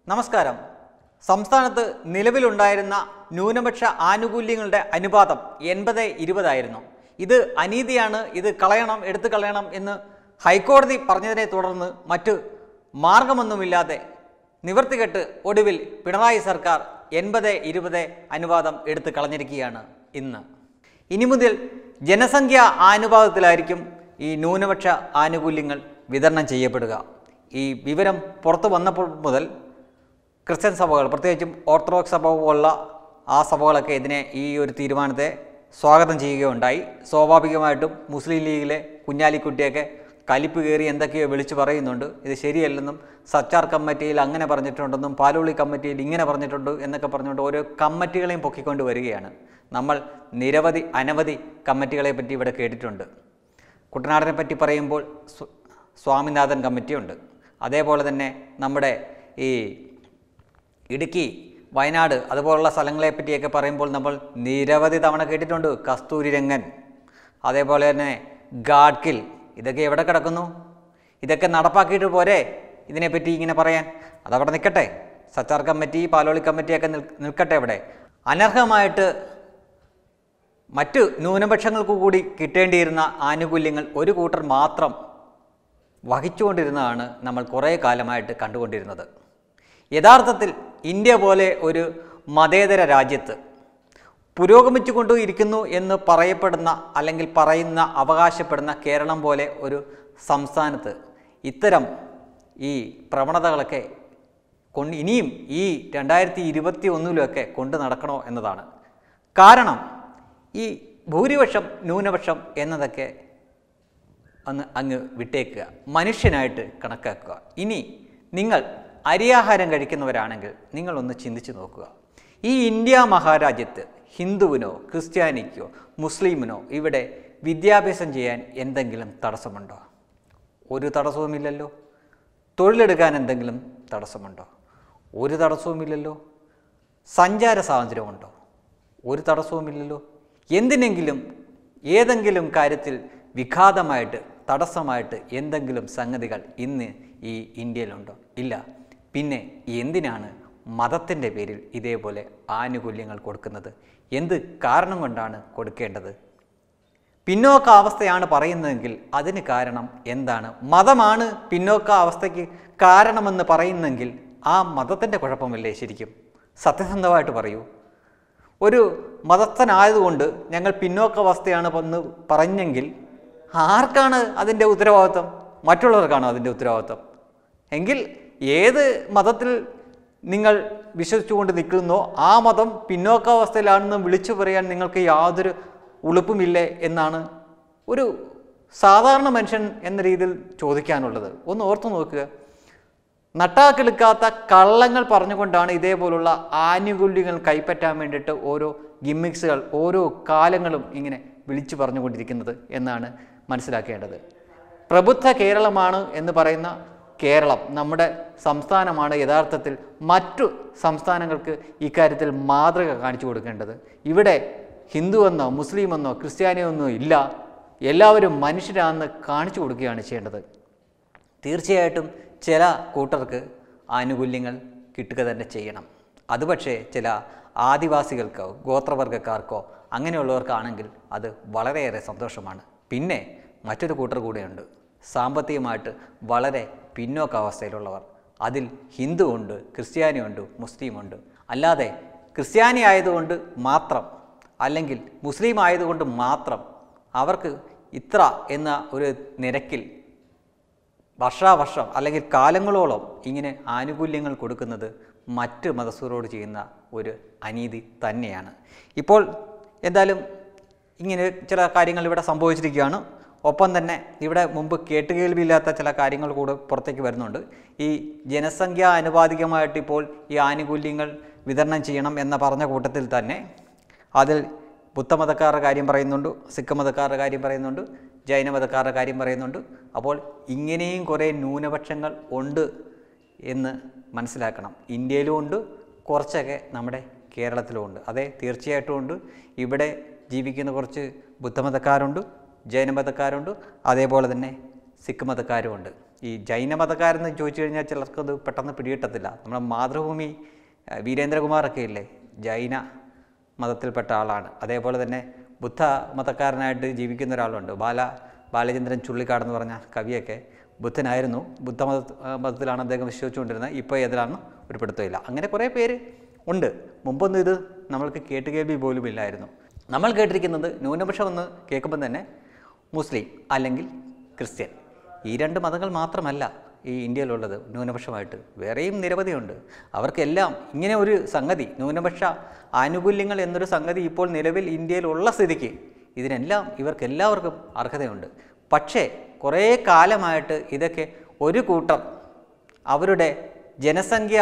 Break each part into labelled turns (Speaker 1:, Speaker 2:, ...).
Speaker 1: നമസ്കാരം സംസ്ഥാനത്ത് നിലവിലുണ്ടായിരുന്ന ന്യൂനപക്ഷ ആനുകൂല്യങ്ങളുടെ അനുപാതം എൺപത് ഇരുപതായിരുന്നു ഇത് അനീതിയാണ് ഇത് കളയണം എടുത്തു കളയണം എന്ന് ഹൈക്കോടതി പറഞ്ഞതിനെ തുടർന്ന് മറ്റ് മാർഗമൊന്നുമില്ലാതെ നിവർത്തികെട്ട് ഒടുവിൽ പിണറായി സർക്കാർ എൺപത് ഇരുപത് അനുപാതം എടുത്തു കളഞ്ഞിരിക്കുകയാണ് ഇന്ന് ഇനി മുതൽ ജനസംഖ്യാ ആനുപാതത്തിലായിരിക്കും ഈ ന്യൂനപക്ഷ ആനുകൂല്യങ്ങൾ വിതരണം ചെയ്യപ്പെടുക ഈ വിവരം പുറത്തു വന്നപ്പോൾ മുതൽ ക്രിസ്ത്യൻ സഭകൾ പ്രത്യേകിച്ചും ഓർത്തഡോക്സ് സഭ പോലുള്ള ആ സഭകളൊക്കെ ഇതിനെ ഈ ഒരു തീരുമാനത്തെ സ്വാഗതം ചെയ്യുകയുണ്ടായി സ്വാഭാവികമായിട്ടും മുസ്ലിം ലീഗിലെ കുഞ്ഞാലിക്കുട്ടിയൊക്കെ കലിപ്പ് കയറി എന്തൊക്കെയോ വിളിച്ചു പറയുന്നുണ്ട് ഇത് ശരിയല്ലെന്നും സച്ചാർ കമ്മിറ്റിയിൽ അങ്ങനെ പറഞ്ഞിട്ടുണ്ടെന്നും പാലോളി കമ്മിറ്റിയിൽ ഇങ്ങനെ പറഞ്ഞിട്ടുണ്ട് എന്നൊക്കെ പറഞ്ഞുകൊണ്ട് ഓരോ കമ്മിറ്റികളെയും പൊക്കിക്കൊണ്ട് വരികയാണ് നമ്മൾ നിരവധി അനവധി കമ്മിറ്റികളെ പറ്റി ഇവിടെ കേട്ടിട്ടുണ്ട് കുട്ടനാടിനെ പറ്റി പറയുമ്പോൾ സ്വ- സ്വാമിനാഥൻ കമ്മിറ്റിയുണ്ട് അതേപോലെ തന്നെ നമ്മുടെ ഈ ഇടുക്കി വയനാട് അതുപോലുള്ള സ്ഥലങ്ങളെ പറ്റിയൊക്കെ പറയുമ്പോൾ നമ്മൾ നിരവധി തവണ കേട്ടിട്ടുണ്ട് കസ്തൂരി രംഗൻ അതേപോലെ തന്നെ ഗാഡ്കിൽ ഇതൊക്കെ എവിടെ കിടക്കുന്നു ഇതൊക്കെ നടപ്പാക്കിയിട്ട് പോരെ ഇതിനെപ്പറ്റി ഇങ്ങനെ പറയാൻ അതവിടെ നിൽക്കട്ടെ സച്ചാർ കമ്മിറ്റി പാലോളി കമ്മിറ്റിയൊക്കെ നിൽ നിൽക്കട്ടെ അവിടെ അനർഹമായിട്ട് മറ്റ് ന്യൂനപക്ഷങ്ങൾക്ക് കൂടി കിട്ടേണ്ടിയിരുന്ന ആനുകൂല്യങ്ങൾ ഒരു കൂട്ടർ മാത്രം വഹിച്ചുകൊണ്ടിരുന്നതാണ് നമ്മൾ കുറേ കാലമായിട്ട് കണ്ടുകൊണ്ടിരുന്നത് യഥാർത്ഥത്തിൽ ഇന്ത്യ പോലെ ഒരു മതേതര രാജ്യത്ത് പുരോഗമിച്ചുകൊണ്ടു ഇരിക്കുന്നു എന്ന് പറയപ്പെടുന്ന അല്ലെങ്കിൽ പറയുന്ന അവകാശപ്പെടുന്ന കേരളം പോലെ ഒരു സംസ്ഥാനത്ത് ഇത്തരം ഈ പ്രവണതകളൊക്കെ കൊണ്ട് ഇനിയും ഈ രണ്ടായിരത്തി ഇരുപത്തി ഒന്നിലൊക്കെ കൊണ്ട് നടക്കണോ എന്നതാണ് കാരണം ഈ ഭൂരിപക്ഷം ന്യൂനപക്ഷം എന്നതൊക്കെ ഒന്ന് അങ്ങ് വിട്ടേക്കുക മനുഷ്യനായിട്ട് കണക്കാക്കുക ഇനി നിങ്ങൾ അരിയാഹാരം കഴിക്കുന്നവരാണെങ്കിൽ നിങ്ങളൊന്ന് ചിന്തിച്ചു നോക്കുക ഈ ഇന്ത്യ മഹാരാജ്യത്ത് ഹിന്ദുവിനോ ക്രിസ്ത്യാനിക്കോ മുസ്ലിമിനോ ഇവിടെ വിദ്യാഭ്യാസം ചെയ്യാൻ എന്തെങ്കിലും തടസ്സമുണ്ടോ ഒരു തടസ്സവുമില്ലല്ലോ തൊഴിലെടുക്കാൻ എന്തെങ്കിലും തടസ്സമുണ്ടോ ഒരു തടസ്സവുമില്ലല്ലോ സഞ്ചാര സ്വാതന്ത്ര്യമുണ്ടോ ഒരു തടസ്സവുമില്ലല്ലോ എന്തിനെങ്കിലും ഏതെങ്കിലും കാര്യത്തിൽ വിഘാതമായിട്ട് തടസ്സമായിട്ട് എന്തെങ്കിലും സംഗതികൾ ഇന്ന് ഈ ഇന്ത്യയിലുണ്ടോ ഇല്ല പിന്നെ എന്തിനാണ് മതത്തിൻ്റെ പേരിൽ ഇതേപോലെ ആനുകൂല്യങ്ങൾ കൊടുക്കുന്നത് എന്ത് കാരണം കൊണ്ടാണ് കൊടുക്കേണ്ടത് പിന്നോക്ക അവസ്ഥയാണ് പറയുന്നതെങ്കിൽ അതിന് കാരണം എന്താണ് മതമാണ് പിന്നോക്ക അവസ്ഥയ്ക്ക് കാരണമെന്ന് പറയുന്നെങ്കിൽ ആ മതത്തിൻ്റെ കുഴപ്പമല്ലേ ശരിക്കും സത്യസന്ധമായിട്ട് പറയൂ ഒരു മതസ്ഥനായതുകൊണ്ട് ഞങ്ങൾ പിന്നോക്കാവസ്ഥയാണ് എന്ന് പറഞ്ഞെങ്കിൽ ആർക്കാണ് അതിൻ്റെ ഉത്തരവാദിത്വം മറ്റുള്ളവർക്കാണോ അതിൻ്റെ ഉത്തരവാദിത്വം എങ്കിൽ ഏത് മതത്തിൽ നിങ്ങൾ വിശ്വസിച്ചുകൊണ്ട് നിൽക്കുന്നോ ആ മതം പിന്നോക്കാവസ്ഥയിലാണെന്ന് വിളിച്ചു പറയാൻ നിങ്ങൾക്ക് യാതൊരു ഉളുപ്പുമില്ലേ എന്നാണ് ഒരു സാധാരണ മനുഷ്യൻ എന്ന രീതിയിൽ ചോദിക്കാനുള്ളത് ഒന്ന് ഓർത്തു നോക്കുക നട്ടാക്കെടുക്കാത്ത കള്ളങ്ങൾ പറഞ്ഞുകൊണ്ടാണ് ഇതേപോലുള്ള ആനുകൂല്യങ്ങൾ കൈപ്പറ്റാൻ വേണ്ടിയിട്ട് ഓരോ ഗിമ്മിക്സുകൾ ഓരോ കാലങ്ങളും ഇങ്ങനെ വിളിച്ചു പറഞ്ഞുകൊണ്ടിരിക്കുന്നത് എന്നാണ് മനസ്സിലാക്കേണ്ടത് പ്രബുദ്ധ കേരളമാണ് എന്ന് പറയുന്ന കേരളം നമ്മുടെ സംസ്ഥാനമാണ് യഥാർത്ഥത്തിൽ മറ്റു സംസ്ഥാനങ്ങൾക്ക് ഇക്കാര്യത്തിൽ മാതൃക കാണിച്ചു കൊടുക്കേണ്ടത് ഇവിടെ ഹിന്ദുവെന്നോ മുസ്ലിമെന്നോ ക്രിസ്ത്യാനിയെന്നോ ഇല്ല എല്ലാവരും മനുഷ്യരാണെന്ന് കാണിച്ചു കൊടുക്കുകയാണ് ചെയ്യേണ്ടത് തീർച്ചയായിട്ടും ചില കൂട്ടർക്ക് ആനുകൂല്യങ്ങൾ കിട്ടുക തന്നെ ചെയ്യണം അത് പക്ഷേ ചില ആദിവാസികൾക്കോ ഗോത്രവർഗക്കാർക്കോ അങ്ങനെയുള്ളവർക്കാണെങ്കിൽ അത് വളരെയേറെ സന്തോഷമാണ് പിന്നെ മറ്റൊരു കൂട്ടർ കൂടെയുണ്ട് സാമ്പത്തികമായിട്ട് വളരെ പിന്നോക്കാവസ്ഥയിലുള്ളവർ അതിൽ ഹിന്ദു ഉണ്ട് ക്രിസ്ത്യാനിയുണ്ട് മുസ്ലിമുണ്ട് അല്ലാതെ ക്രിസ്ത്യാനി ആയതുകൊണ്ട് മാത്രം അല്ലെങ്കിൽ മുസ്ലിം ആയതുകൊണ്ട് മാത്രം അവർക്ക് ഇത്ര എന്ന ഒരു നിരക്കിൽ വർഷാവർഷം അല്ലെങ്കിൽ കാലങ്ങളോളം ഇങ്ങനെ ആനുകൂല്യങ്ങൾ കൊടുക്കുന്നത് മറ്റ് മതസ്ഥരോട് ചെയ്യുന്ന ഒരു അനീതി തന്നെയാണ് ഇപ്പോൾ എന്തായാലും ഇങ്ങനെ ചില കാര്യങ്ങൾ ഇവിടെ സംഭവിച്ചിരിക്കുകയാണ് ഒപ്പം തന്നെ ഇവിടെ മുമ്പ് കേട്ടുകേൾവിയില്ലാത്ത ചില കാര്യങ്ങൾ കൂടെ പുറത്തേക്ക് വരുന്നുണ്ട് ഈ ജനസംഖ്യ അനുപാതികമായിട്ട് ഇപ്പോൾ ഈ ആനുകൂല്യങ്ങൾ വിതരണം ചെയ്യണം എന്ന പറഞ്ഞ കൂട്ടത്തിൽ തന്നെ അതിൽ ബുദ്ധമതക്കാരുടെ കാര്യം പറയുന്നുണ്ട് സിഖ് മതക്കാരുടെ കാര്യം പറയുന്നുണ്ട് ജൈനമതക്കാരുടെ കാര്യം പറയുന്നുണ്ട് അപ്പോൾ ഇങ്ങനെയും കുറേ ന്യൂനപക്ഷങ്ങൾ ഉണ്ട് എന്ന് മനസ്സിലാക്കണം ഇന്ത്യയിലും ഉണ്ട് കുറച്ചൊക്കെ നമ്മുടെ കേരളത്തിലും ഉണ്ട് അതെ തീർച്ചയായിട്ടും ഉണ്ട് ഇവിടെ ജീവിക്കുന്ന കുറച്ച് ബുദ്ധമതക്കാരുണ്ട് ജൈനമതക്കാരുണ്ട് അതേപോലെ തന്നെ സിഖ് മതക്കാരുമുണ്ട് ഈ ജൈനമതക്കാരെന്ന് ചോദിച്ചു കഴിഞ്ഞാൽ ചിലർക്കത് പെട്ടെന്ന് പിടികിട്ടത്തില്ല നമ്മുടെ മാതൃഭൂമി ആ, വീരേന്ദ്രകുമാറൊക്കെ ഇല്ലേ ജൈന മതത്തിൽപ്പെട്ട ആളാണ് അതേപോലെ തന്നെ ബുദ്ധ മതക്കാരനായിട്ട് ജീവിക്കുന്ന ഒരാളുണ്ട് ബാല ബാലചന്ദ്രൻ ചുള്ളിക്കാട് എന്ന് പറഞ്ഞ കവിയൊക്കെ ബുദ്ധനായിരുന്നു ബുദ്ധമത ആ, മതത്തിലാണ് അദ്ദേഹം വിശ്വസിച്ചുകൊണ്ടിരുന്നത് ഇപ്പോൾ ഏതിലാണ് ഒരു പിടുത്തമില്ല അങ്ങനെ കുറേ പേര് ഉണ്ട് മുമ്പൊന്നും ഇത് നമ്മൾക്ക് കേട്ടുകേൾവി പോലും ഇല്ലായിരുന്നു നമ്മൾ കേട്ടിരിക്കുന്നത് ന്യൂനപക്ഷം എന്ന് കേൾക്കുമ്പോൾ തന്നെ മുസ്ലിം അല്ലെങ്കിൽ ക്രിസ്ത്യൻ ഈ രണ്ട് മതങ്ങൾ മാത്രമല്ല ഈ ഇന്ത്യയിലുള്ളത് ന്യൂനപക്ഷമായിട്ട് വേറെയും നിരവധിയുണ്ട് അവർക്കെല്ലാം ഇങ്ങനെ ഒരു സംഗതി ന്യൂനപക്ഷ ആനുകൂല്യങ്ങൾ എന്നൊരു സംഗതി ഇപ്പോൾ നിലവിൽ ഇന്ത്യയിലുള്ള സ്ഥിതിക്ക് ഇതിനെല്ലാം ഇവർക്കെല്ലാവർക്കും അർഹതയുണ്ട് പക്ഷേ കുറേ കാലമായിട്ട് ഇതൊക്കെ ഒരു കൂട്ടർ അവരുടെ ജനസംഖ്യ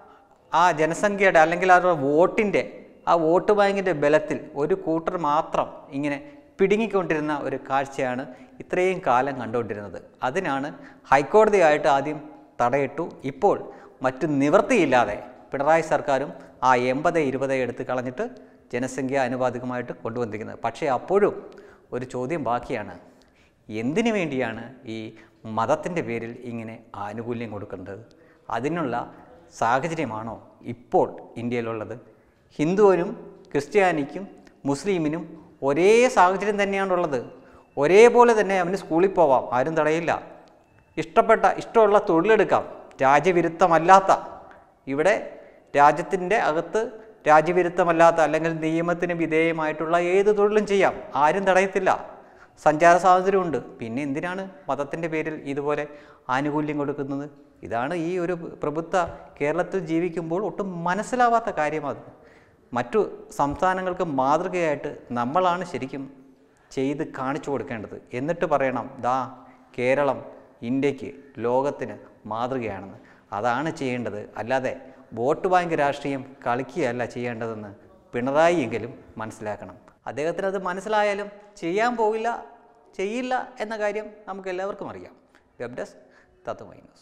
Speaker 1: ആ ജനസംഖ്യയുടെ അല്ലെങ്കിൽ അവരുടെ വോട്ടിൻ്റെ ആ വോട്ട് ബാങ്കിൻ്റെ ബലത്തിൽ ഒരു കൂട്ടർ മാത്രം ഇങ്ങനെ പിടുങ്ങിക്കൊണ്ടിരുന്ന ഒരു കാഴ്ചയാണ് ഇത്രയും കാലം കണ്ടുകൊണ്ടിരുന്നത് അതിനാണ് ഹൈക്കോടതിയായിട്ട് ആദ്യം തടയിട്ടു ഇപ്പോൾ മറ്റു നിവൃത്തിയില്ലാതെ പിണറായി സർക്കാരും ആ എൺപത് ഇരുപത് എടുത്ത് കളഞ്ഞിട്ട് ജനസംഖ്യ അനുപാതികമായിട്ട് കൊണ്ടുവന്നിരിക്കുന്നത് പക്ഷേ അപ്പോഴും ഒരു ചോദ്യം ബാക്കിയാണ് എന്തിനു വേണ്ടിയാണ് ഈ മതത്തിൻ്റെ പേരിൽ ഇങ്ങനെ ആനുകൂല്യം കൊടുക്കേണ്ടത് അതിനുള്ള സാഹചര്യമാണോ ഇപ്പോൾ ഇന്ത്യയിലുള്ളത് ഹിന്ദുവിനും ക്രിസ്ത്യാനിക്കും മുസ്ലിമിനും ഒരേ സാഹചര്യം തന്നെയാണുള്ളത് ഒരേപോലെ തന്നെ അവന് സ്കൂളിൽ പോവാം ആരും തടയില്ല ഇഷ്ടപ്പെട്ട ഇഷ്ടമുള്ള തൊഴിലെടുക്കാം രാജ്യവിരുദ്ധമല്ലാത്ത ഇവിടെ രാജ്യത്തിൻ്റെ അകത്ത് രാജ്യവിരുദ്ധമല്ലാത്ത അല്ലെങ്കിൽ നിയമത്തിന് വിധേയമായിട്ടുള്ള ഏത് തൊഴിലും ചെയ്യാം ആരും തടയത്തില്ല സഞ്ചാര സ്വാതന്ത്ര്യമുണ്ട് പിന്നെ എന്തിനാണ് മതത്തിൻ്റെ പേരിൽ ഇതുപോലെ ആനുകൂല്യം കൊടുക്കുന്നത് ഇതാണ് ഈ ഒരു പ്രബുദ്ധ കേരളത്തിൽ ജീവിക്കുമ്പോൾ ഒട്ടും മനസ്സിലാവാത്ത കാര്യമാണ് മറ്റു സംസ്ഥാനങ്ങൾക്ക് മാതൃകയായിട്ട് നമ്മളാണ് ശരിക്കും ചെയ്ത് കാണിച്ചു കൊടുക്കേണ്ടത് എന്നിട്ട് പറയണം ദാ കേരളം ഇന്ത്യക്ക് ലോകത്തിന് മാതൃകയാണെന്ന് അതാണ് ചെയ്യേണ്ടത് അല്ലാതെ വോട്ട് ബാങ്ക് രാഷ്ട്രീയം കളിക്കുകയല്ല ചെയ്യേണ്ടതെന്ന് പിണറായി എങ്കിലും മനസ്സിലാക്കണം അദ്ദേഹത്തിന് അത് മനസ്സിലായാലും ചെയ്യാൻ പോകില്ല ചെയ്യില്ല എന്ന കാര്യം നമുക്ക് എല്ലാവർക്കും അറിയാം web desk Tattvamayi news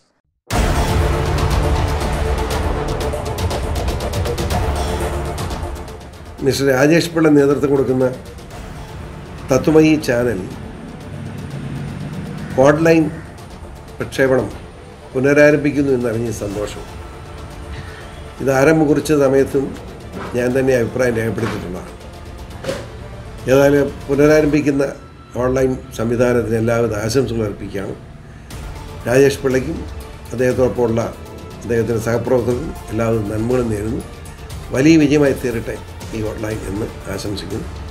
Speaker 2: mister Rajesh Pillai നേതൃത്വം കൊടുക്കുന്ന തത്വമയി ചാനൽ ഓൺലൈൻ പ്രക്ഷേപണം പുനരാരംഭിക്കുന്നു എന്നറിഞ്ഞ സന്തോഷം ഇത് ആരംഭം കുറിച്ച സമയത്തും ഞാൻ തന്നെ അഭിപ്രായം രേഖപ്പെടുത്തിയിട്ടുള്ളതാണ് ഏതായാലും പുനരാരംഭിക്കുന്ന ഓൺലൈൻ സംവിധാനത്തിന് എല്ലാവിധ ആശംസകൾ അർപ്പിക്കുകയാണ് രാജേഷ് പിള്ളയ്ക്കും അദ്ദേഹത്തോടൊപ്പമുള്ള അദ്ദേഹത്തിൻ്റെ സഹപ്രവർത്തകർക്കും എല്ലാവിധ നന്മകളും നേരുന്നു വലിയ വിജയമായി തീരട്ടെ ഈ ഓൺലൈൻ എന്ന് ആശംസിക്കുന്നു